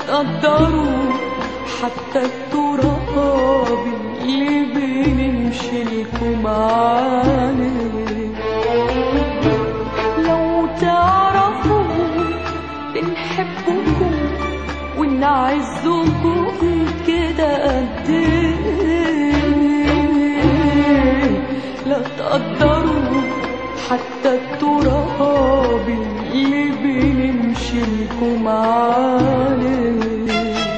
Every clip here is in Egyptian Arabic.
تقدروا حتى التراب اللي بنمشي لكم عليه لو تعرفوا بنحبكم ونعزكم كده قد ايه لا تقدروا حتى التراب اللي بنمشي لكم عليه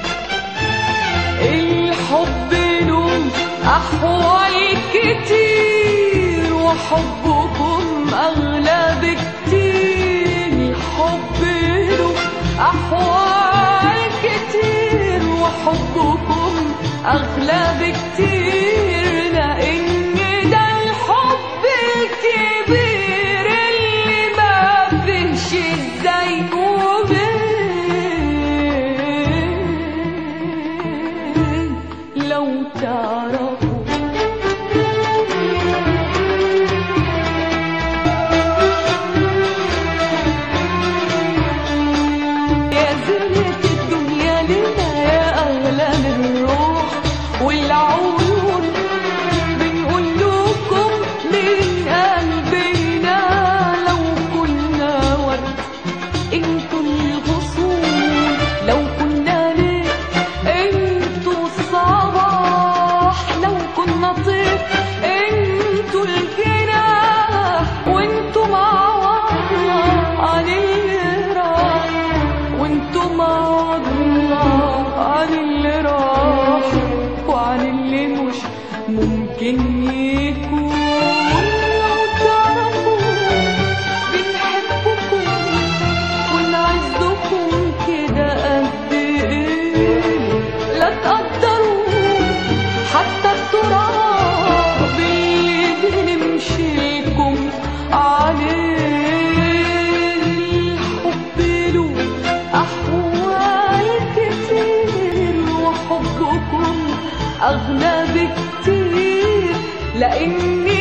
الحب له أحوال كتير وحبكم أغلى بكتير الحب له أحوال كتير وحبكم أغلى بكتير لأن ده الحب الكبير اللي ما فيش ازاي وبين لو تعرفوا يا زينة الدنيا لنا يا أغلى من الروح والعيون بنقول لكم من قلبنا لو كنا ورد انتوا الغصون لو كنا ليل انتوا الصباح لو كنا طير انتوا الجناح وانتوا معوضنا عن اللي راح وانتوا معوضنا عن اللي راح وعن اللي مش ممكن يكون لو تعرفوا بنحبكم ونعزكم كده قد ايه لا تقدروا حتى التراب اللي بنمشي لكم عليه الحب له أحوال كتير وحبكم أغلى بكتير لأني